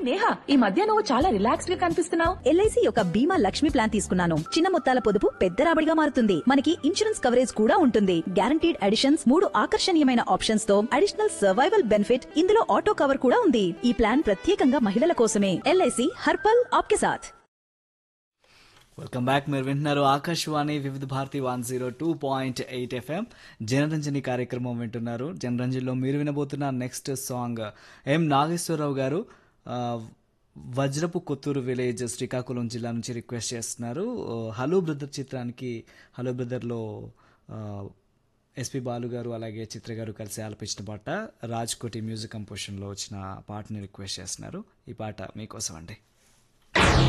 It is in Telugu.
నేహా ఈ మధ్య నువ్వు చాలా రిలాక్స్డ్ గా కనిపిస్తున్నావు ఎల్ఐసి యొక్క బీమా లక్ష్మి ప్లాన్ తీసుకున్నాను చిన్న మొత్తాల పొదుపు పెద్ద రాబడిగా మారుతుంది మనకి ఇన్సూరెన్స్ కవరేజ్ కూడా ఉంటుంది గ్యారంటీడ్ అడిషన్స్ మూడు ఆకర్షణీయమైన ఆప్షన్స్ తో అడిషనల్ సర్వైవల్ బెనిఫిట్ ఇందులో ఆటో కవర్ కూడా ఉంది ఈ ప్లాన్ ప్రత్యేకంగా మహిళల కోసమే ఎల్ఐసి హర్పల్ ఆప్కే సాథ్ వెల్కమ్ బ్యాక్ మీరు వింటున్నారు Akashvani Vividh Bharati one zero two point eight FM Janaranjani కార్యక్రమం వింటున్నారు జనరంజన్లో మీరు వినబోతున్న నెక్స్ట్ సాంగ్ ఎం నాగేశ్వరరావు గారు ఆ, వజ్రపు కొత్తూరు విలేజ్ శ్రీకాకుళం జిల్లా నుంచి రిక్వెస్ట్ చేస్తున్నారు ఆ, హలో బ్రదర్ చిత్రానికి హలో బ్రదర్లో ఎస్పి బాలు గారు అలాగే చిత్ర గారు కలిసి ఆలపించిన పాట రాజ్ కోటి మ్యూజిక్ కంపోజిషన్లో వచ్చిన పాటని రిక్వెస్ట్ చేస్తున్నారు ఈ పాట మీకోసం అండి